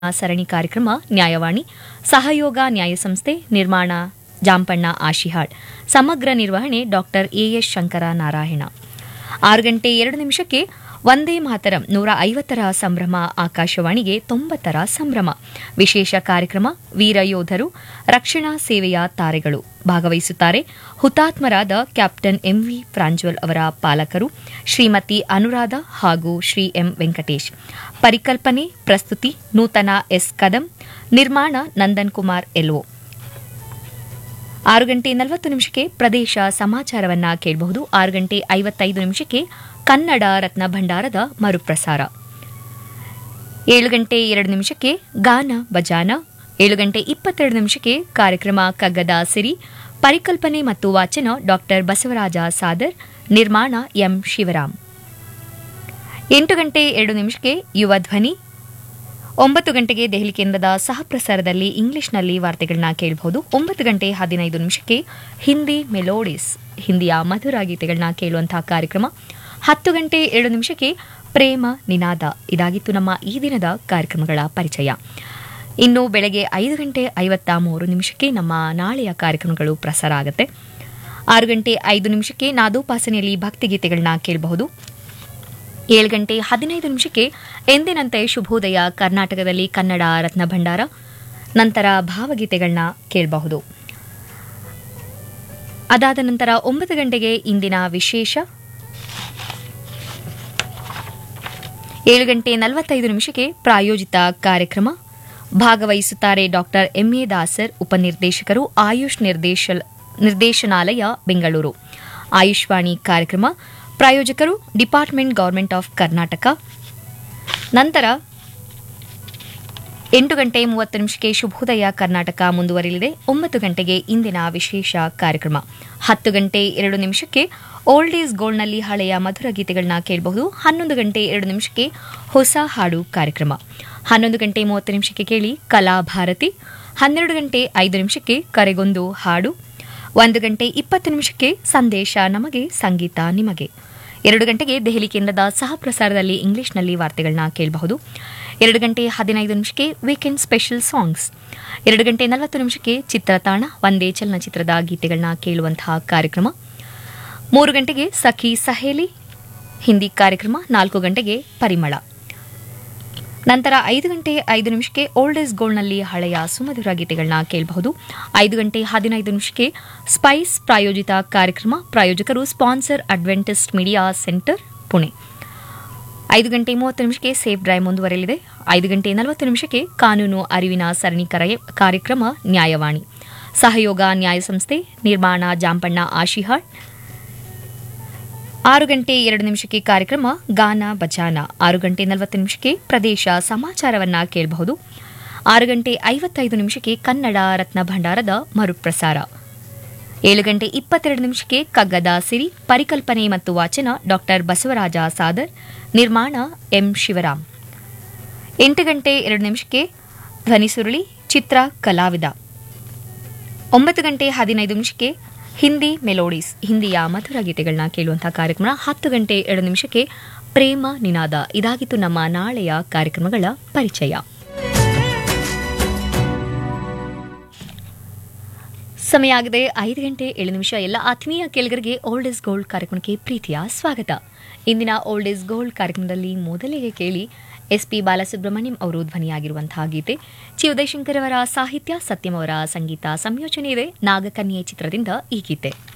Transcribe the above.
ಸರಣಿ ಕಾರ್ಯಕ್ರಮ ನ್ಯಾಯವಾಣಿ ಸಹಯೋಗ ನ್ಯಾಯ ಸಂಸ್ಥೆ ನಿರ್ಮಾಣ ಜಾಂಪಣ್ಣ ಆಶಿಹಾಳ್ ಸಮಗ್ರ ನಿರ್ವಹಣೆ ಡಾಕ್ಟರ್ ಎಎಸ್ ಶಂಕರ ನಾರಾಯಣ ಆರು ಗಂಟೆ ಎರಡು ನಿಮಿಷಕ್ಕೆ ವಂದೇ ಮಾತರಂ ನೂರ ಐವತ್ತರ ಸಂಭ್ರಮ ಆಕಾಶವಾಣಿಗೆ ತೊಂಬತ್ತರ ಸಂಭ್ರಮ ವಿಶೇಷ ಕಾರ್ಯಕ್ರಮ ವೀರ ಯೋಧರು ರಕ್ಷಣಾ ಸೇವೆಯ ತಾರೆಗಳು ಭಾಗವಹಿಸುತ್ತಾರೆ ಹುತಾತ್ಮರಾದ ಕ್ಯಾಪ್ಟನ್ ಎಂವಿ ಪ್ರಾಂಜ್ವಲ್ ಅವರ ಪಾಲಕರು ಶ್ರೀಮತಿ ಅನುರಾಧ ಹಾಗೂ ಶ್ರೀ ಎಂ ವೆಂಕಟೇಶ್ ಪರಿಕಲ್ಪನೆ ಪ್ರಸ್ತುತಿ ನೂತನ ಎಸ್ ಕದಂ ನಿರ್ಮಾಣ ನಂದನ್ ಕುಮಾರ್ ಎಲ್ಒ ಆರು ಗಂಟೆ ನಲವತ್ತು ನಿಮಿಷಕ್ಕೆ ಪ್ರದೇಶ ಸಮಾಚಾರವನ್ನ ಕೇಳಬಹುದು ಆರು ಗಂಟೆ ಐವತ್ತೈದು ನಿಮಿಷಕ್ಕೆ ಕನ್ನಡ ರತ್ನ ಭಂಡಾರದ ಮರುಪ್ರಸಾರ ಏಳು ಗಂಟೆ ಎರಡು ನಿಮಿಷಕ್ಕೆ ಗಾನ ಬಜಾನ ಏಳು ಗಂಟೆ ಇಪ್ಪತ್ತೆರಡು ನಿಮಿಷಕ್ಕೆ ಕಾರ್ಯಕ್ರಮ ಕಗ್ಗದ ಸಿರಿ ಪರಿಕಲ್ಪನೆ ಮತ್ತು ವಾಚನ ಡಾಕ್ಟರ್ ಬಸವರಾಜ ಸಾದರ್ ನಿರ್ಮಾಣ ಎಂ ಶಿವರಾಮ್ ಎಂಟು ಗಂಟೆ ಎರಡು ನಿಮಿಷಕ್ಕೆ ಯುವ ಧ್ವನಿ ಒಂಬತ್ತು ಗಂಟೆಗೆ ದೆಹಲಿ ಕೇಂದ್ರದ ಸಹಪ್ರಸಾರದಲ್ಲಿ ಇಂಗ್ಲಿಷ್ನಲ್ಲಿ ವಾರ್ತೆಗಳನ್ನ ಕೇಳಬಹುದು ಒಂಬತ್ತು ಗಂಟೆ ಹದಿನೈದು ನಿಮಿಷಕ್ಕೆ ಹಿಂದಿ ಮೆಲೋಡಿಸ್ ಹಿಂದಿಯ ಮಧುರ ಗೀತೆಗಳನ್ನ ಕೇಳುವಂತಹ ಕಾರ್ಯಕ್ರಮ ಹತ್ತು ಗಂಟೆ ಏಳು ನಿಮಿಷಕ್ಕೆ ಪ್ರೇಮ ನಿನಾದ ಇದಾಗಿತ್ತು ನಮ್ಮ ಈ ದಿನದ ಕಾರ್ಯಕ್ರಮಗಳ ಪರಿಚಯ ಇನ್ನು ಬೆಳಗ್ಗೆ ಐದು ಗಂಟೆ ಐವತ್ತ ಮೂರು ನಿಮಿಷಕ್ಕೆ ನಮ್ಮ ನಾಳೆಯ ಕಾರ್ಯಕ್ರಮಗಳು ಪ್ರಸಾರ ಆಗುತ್ತೆ ಆರು ಗಂಟೆ ಐದು ನಿಮಿಷಕ್ಕೆ ನಾದೋಪಾಸನೆಯಲ್ಲಿ ಭಕ್ತಿಗೀತೆಗಳನ್ನ ಕೇಳಬಹುದು ಏಳು ಗಂಟೆ ಹದಿನೈದು ನಿಮಿಷಕ್ಕೆ ಎಂದಿನಂತೆ ಶುಭೋದಯ ಕರ್ನಾಟಕದಲ್ಲಿ ಕನ್ನಡ ರತ್ನ ಭಂಡಾರ ನಂತರ ಭಾವಗೀತೆಗಳನ್ನ ಕೇಳಬಹುದು ಅದಾದ ನಂತರ ಒಂಬತ್ತು ಗಂಟೆಗೆ ಇಂದಿನ ವಿಶೇಷ ಏಳು ಗಂಟೆ ನಲವತ್ತೈದು ನಿಮಿಷಕ್ಕೆ ಪ್ರಾಯೋಜಿತ ಕಾರ್ಯಕ್ರಮ ಭಾಗವಹಿಸುತ್ತಾರೆ ಡಾಕ್ಟರ್ ಎಂಎ ದಾಸರ್ ಉಪನಿರ್ದೇಶಕರು ಆಯುಷ್ ನಿರ್ದೇಶ- ನಿರ್ದೇಶನಾಲಯ ಬೆಂಗಳೂರು ಆಯುಷ್ವಾಣಿ ಕಾರ್ಯಕ್ರಮ ಪ್ರಾಯೋಜಕರು ಡಿಪಾರ್ಟ್ಮೆಂಟ್ ಗೌರ್ಮೆಂಟ್ ಆಫ್ ಕರ್ನಾಟಕ ನಂತರ ಎಂಟು ಗಂಟೆ ಮೂವತ್ತು ನಿಮಿಷಕ್ಕೆ ಶುಭೋದಯ ಕರ್ನಾಟಕ ಮುಂದುವರಿಯಲಿದೆ ಒಂಬತ್ತು ಗಂಟೆಗೆ ಇಂದಿನ ವಿಶೇಷ ಕಾರ್ಯಕ್ರಮ ಹತ್ತು ಗಂಟೆ ಎರಡು ನಿಮಿಷಕ್ಕೆ ಓಲ್ಡ್ ಈಸ್ ಗೋಲ್ಡ್ನಲ್ಲಿ ಹಳೆಯ ಮಧುರ ಗೀತೆಗಳನ್ನ ಕೇಳಬಹುದು ಹನ್ನೊಂದು ಗಂಟೆ ಎರಡು ನಿಮಿಷಕ್ಕೆ ಹೊಸ ಹಾಡು ಕಾರ್ಯಕ್ರಮ ಹನ್ನೊಂದು ಗಂಟೆ ಮೂವತ್ತು ನಿಮಿಷಕ್ಕೆ ಕೇಳಿ ಕಲಾ ಭಾರತಿ ಹನ್ನೆರಡು ಗಂಟೆ ಐದು ನಿಮಿಷಕ್ಕೆ ಕರೆಗೊಂದು ಹಾಡು ಒಂದು ಗಂಟೆ ಇಪ್ಪತ್ತು ನಿಮಿಷಕ್ಕೆ ಸಂದೇಶ ನಮಗೆ ಸಂಗೀತ ನಿಮಗೆ ಎರಡು ಗಂಟೆಗೆ ದೆಹಲಿ ಕೇಂದ್ರದ ಸಹ ಪ್ರಸಾರದಲ್ಲಿ ಇಂಗ್ಲಿಷ್ನಲ್ಲಿ ವಾರ್ತೆಗಳನ್ನ ಕೇಳಬಹುದು ಎರಡು ಗಂಟೆ ಹದಿನೈದು ನಿಮಿಷಕ್ಕೆ ವೀಕೆಂಡ್ ಸ್ಪೆಷಲ್ ಸಾಂಗ್ಸ್ ಎರಡು ಗಂಟೆ ನಲವತ್ತು ನಿಮಿಷಕ್ಕೆ ಚಿತ್ರತಾಣ ಒಂದೇ ಚಲನಚಿತ್ರದ ಗೀತೆಗಳನ್ನ ಕೇಳುವಂತಹ ಕಾರ್ಯಕ್ರಮ ಮೂರು ಗಂಟೆಗೆ ಸಖಿ ಸಹೇಲಿ ಹಿಂದಿ ಕಾರ್ಯಕ್ರಮ ನಾಲ್ಕು ಗಂಟೆಗೆ ಪರಿಮಳ ನಂತರ ಐದು ಗಂಟೆ ಐದು ನಿಮಿಷಕ್ಕೆ ಓಲ್ಡ್ ಈಸ್ ಗೋಲ್ಡ್ನಲ್ಲಿ ಹಳೆಯ ಸುಮಧುರ ಗೀತೆಗಳನ್ನ ಕೇಳಬಹುದು ಐದು ಗಂಟೆ ಹದಿನೈದು ನಿಮಿಷಕ್ಕೆ ಸ್ಪೈಸ್ ಪ್ರಾಯೋಜಿತ ಕಾರ್ಯಕ್ರಮ ಪ್ರಾಯೋಜಕರು sponsor Adventist media centre Pune ಐದು ಗಂಟೆ ಮೂವತ್ತು ನಿಮಿಷಕ್ಕೆ ಸೇಫ್ ಡ್ರೈವ್ ಮುಂದುವರೆಯಲಿದೆ ಐದು ಗಂಟೆ ನಲವತ್ತು ನಿಮಿಷಕ್ಕೆ ಕಾನೂನು ಅರಿವಿನ ಸರಣಿ ಕರೆ- ಕಾರ್ಯಕ್ರಮ ನ್ಯಾಯವಾಣಿ ಸಹಯೋಗ ನ್ಯಾಯ ಸಂಸ್ಥೆ ನಿರ್ಮಾಣ ಜಾಂಪಣ್ಣ ಆಶಿಹಾಳ್ ಆರು ಗಂಟೆ ಎರಡು ನಿಮಿಷಕ್ಕೆ ಕಾರ್ಯಕ್ರಮ ಗಾನ ಬಜಾನ ಆರು ಗಂಟೆ ನಲವತ್ತು ನಿಮಿಷಕ್ಕೆ ಪ್ರದೇಶ ಸಮಾಚಾರವನ್ನ ಕೇಳಬಹುದು ಆರು ಗಂಟೆ ಐವತ್ತೈದು ನಿಮಿಷಕ್ಕೆ ಕನ್ನಡ ರತ್ನ ಭಂಡಾರದ ಮರುಪ್ರಸಾರ ಏಳು ಗಂಟೆ ಇಪ್ಪತ್ತೆರಡು ನಿಮಿಷಕ್ಕೆ ಕಗ್ಗದ ಸಿರಿ ಪರಿಕಲ್ಪನೆ ಮತ್ತು ವಾಚನ ಡಾಕ್ಟರ್ ಬಸವರಾಜ ಸಾದರ್ ನಿರ್ಮಾಣ ಎಂ ಶಿವರಾಮ್ ಎಂಟು ಗಂಟೆ ಎರಡು ನಿಮಿಷಕ್ಕೆ ಧ್ವನಿ ಸುರುಳಿ ಚಿತ್ರ ಕಲಾವಿದ ಒಂಬತ್ತು ಗಂಟೆ ಹದಿನೈದು ನಿಮಿಷಕ್ಕೆ ಹಿಂದಿ ಮೆಲೋಡಿಸ್ ಹಿಂದಿಯ ಮಧುರ ಗೀತೆಗಳನ್ನ ಕೇಳುವಂತಹ ಕಾರ್ಯಕ್ರಮ ಹತ್ತು ಗಂಟೆ ಎರಡು ನಿಮಿಷಕ್ಕೆ ಪ್ರೇಮ ನಿನಾದ ಇದಾಗಿತ್ತು ನಮ್ಮ ನಾಳೆಯ ಕಾರ್ಯಕ್ರಮಗಳ ಪರಿಚಯ ಸಮಯ ಆಗಿದೆ ಐದು ಗಂಟೆ ಏಳು ನಿಮಿಷ ಎಲ್ಲ ಆತ್ಮೀಯ ಕೇಳಿಗರಿಗೆ ಓಲ್ಡ್ ಇಸ್ ಗೋಲ್ಡ್ ಕಾರ್ಯಕ್ರಮಕ್ಕೆ ಪ್ರೀತಿಯ ಸ್ವಾಗತ ಇಂದಿನ ಓಲ್ಡ್ ಇಸ್ ಗೋಲ್ಡ್ ಕಾರ್ಯಕ್ರಮದಲ್ಲಿ ಮೊದಲಿಗೆ ಕೇಳಿ ಎಸ್ ಪಿ ಬಾಲಸುಬ್ರಹ್ಮಣ್ಯಂ ಅವರು ಧ್ವನಿಯಾಗಿರುವಂತಹ ಗೀತೆ ಚಿ ಉದಯಶಂಕರ್ ಅವರ ಸಾಹಿತ್ಯ ಸತ್ಯಂ ಅವರ ಸಂಗೀತ ಸಂಯೋಜನೆ ಇದೆ ನಾಗಕನ್ಯೆ ಚಿತ್ರದಿಂದ ಈ ಗೀತೆ